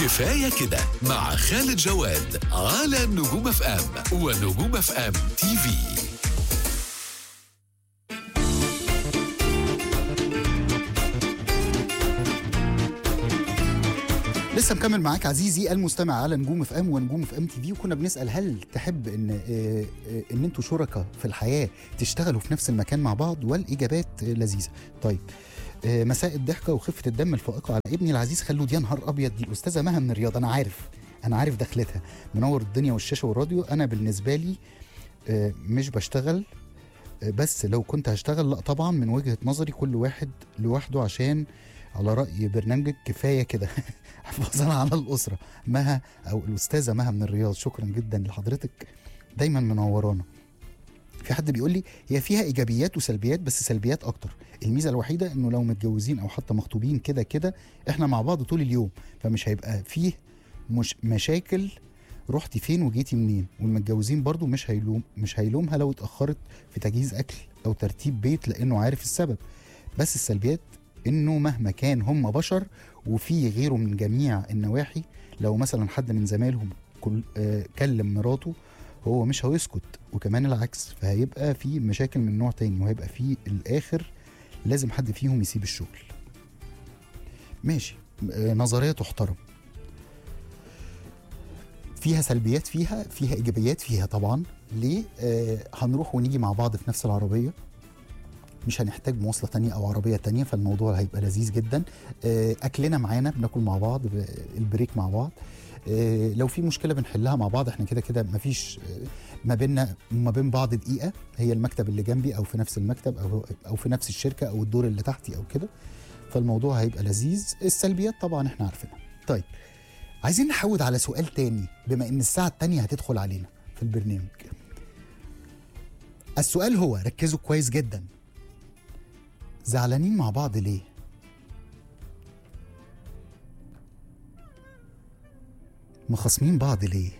كفاية كده مع خالد جواد على نجوم اف ام ونجوم اف ام تي في لسه مكمل معاك عزيزي المستمع على نجوم اف ام ونجوم اف ام تي في وكنا بنسال هل تحب ان آه، آه، ان انتوا شركاء في الحياه تشتغلوا في نفس المكان مع بعض والاجابات آه، لذيذه طيب آه، مساء الضحكه وخفه الدم الفائقه على ابني العزيز خلود يا نهار ابيض دي الاستاذه مها من الرياض انا عارف انا عارف دخلتها منور الدنيا والشاشه والراديو انا بالنسبه لي آه، مش بشتغل آه، بس لو كنت هشتغل لا طبعا من وجهه نظري كل واحد لوحده عشان على راي برنامجك كفايه كده حفاظا على الاسره مها او الاستاذه مها من الرياض شكرا جدا لحضرتك دايما منورانا في حد بيقول لي هي فيها ايجابيات وسلبيات بس سلبيات اكتر الميزه الوحيده انه لو متجوزين او حتى مخطوبين كده كده احنا مع بعض طول اليوم فمش هيبقى فيه مش مشاكل رحتي فين وجيتي منين والمتجوزين برضو مش هيلوم مش هيلومها لو اتاخرت في تجهيز اكل او ترتيب بيت لانه عارف السبب بس السلبيات انه مهما كان هم بشر وفي غيره من جميع النواحي لو مثلا حد من زمايلهم كل آه كلم مراته هو مش هيسكت وكمان العكس فهيبقى في مشاكل من نوع تاني وهيبقى في الاخر لازم حد فيهم يسيب الشغل ماشي آه نظريه تحترم فيها سلبيات فيها فيها ايجابيات فيها طبعا ليه آه هنروح ونيجي مع بعض في نفس العربيه مش هنحتاج مواصله تانية او عربيه تانية فالموضوع هيبقى لذيذ جدا آه، اكلنا معانا بناكل مع بعض ب- البريك مع بعض آه، لو في مشكله بنحلها مع بعض احنا كده كده مفيش آه، ما بيننا ما بين بعض دقيقه هي المكتب اللي جنبي او في نفس المكتب او او في نفس الشركه او الدور اللي تحتي او كده فالموضوع هيبقى لذيذ السلبيات طبعا احنا عارفينها طيب عايزين نحود على سؤال تاني بما ان الساعه التانية هتدخل علينا في البرنامج السؤال هو ركزوا كويس جدا زعلانين مع بعض ليه؟ مخاصمين بعض ليه؟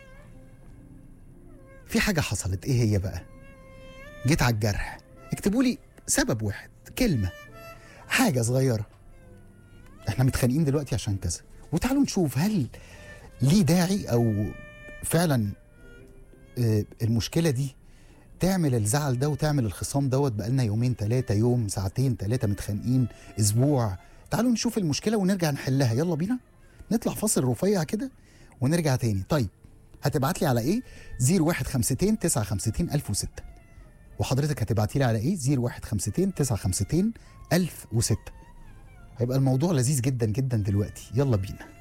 في حاجة حصلت ايه هي بقى؟ جيت على الجرح اكتبوا لي سبب واحد كلمة حاجة صغيرة احنا متخانقين دلوقتي عشان كذا وتعالوا نشوف هل ليه داعي او فعلا آه، المشكلة دي تعمل الزعل ده وتعمل الخصام دوت بقالنا يومين ثلاثة يوم ساعتين ثلاثة متخانقين أسبوع تعالوا نشوف المشكلة ونرجع نحلها يلا بينا نطلع فاصل رفيع كده ونرجع تاني طيب هتبعت لي على ايه 0152 952 1006 وحضرتك هتبعتي لي على ايه 0152 952 1006 هيبقى الموضوع لذيذ جدا جدا دلوقتي يلا بينا